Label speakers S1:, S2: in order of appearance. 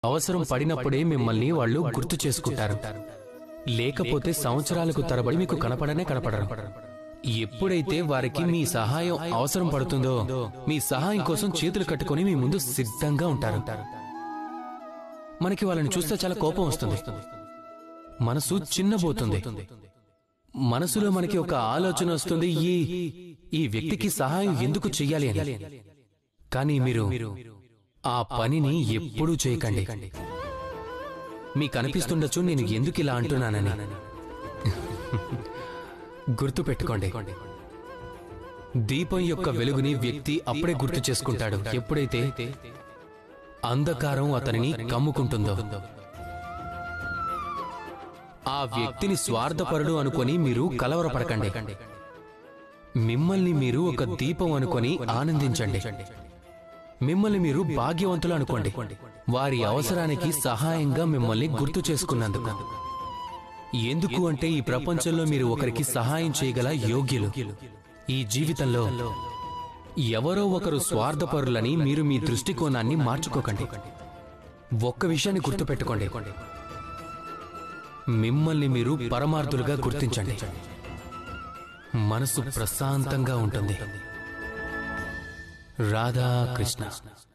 S1: అవసరం పడినప్పుడే మిమ్మల్ని వాళ్ళు గుర్తు చేసుకుంటారు లేకపోతే సంవత్సరాలకు తరబడి మీకు కనపడనే కనపడరు ఎప్పుడైతే వారికి మీ సహాయం అవసరం పడుతుందో మీ సహాయం కోసం చేతులు కట్టుకొని మీ ముందు సిద్ధంగా ఉంటారు మనకి వాళ్ళని చూస్తే చాలా కోపం వస్తుంది మనసు చిన్నబోతుంది మనసులో మనకి ఒక ఆలోచన వస్తుంది ఈ ఈ వ్యక్తికి సహాయం ఎందుకు చెయ్యాలి అని కానీ మీరు ఆ పనిని ఎప్పుడూ చేయకండి మీకు అనిపిస్తుండొచ్చు నేను ఎందుకు ఇలా అంటున్నానని గుర్తు పెట్టుకోండి దీపం యొక్క వెలుగుని వ్యక్తి అప్పుడే గుర్తు చేసుకుంటాడు ఎప్పుడైతే అంధకారం అతనిని కమ్ముకుంటుందో ఆ వ్యక్తిని స్వార్థపరుడు అనుకొని మీరు కలవరపడకండి మిమ్మల్ని మీరు ఒక దీపం అనుకొని ఆనందించండి మిమ్మల్ని మీరు భాగ్యవంతులు అనుకోండి వారి అవసరానికి సహాయంగా మిమ్మల్ని గుర్తు చేసుకున్నందుకు ఎందుకు అంటే ఈ ప్రపంచంలో మీరు ఒకరికి సహాయం చేయగల యోగ్యులు ఈ జీవితంలో ఎవరో ఒకరు స్వార్థపరులని మీరు మీ దృష్టికోణాన్ని మార్చుకోకండి ఒక్క విషయాన్ని గుర్తుపెట్టుకోండి మిమ్మల్ని మీరు పరమార్థులుగా గుర్తించండి మనసు ప్రశాంతంగా ఉంటుంది రాధా కృష్ణ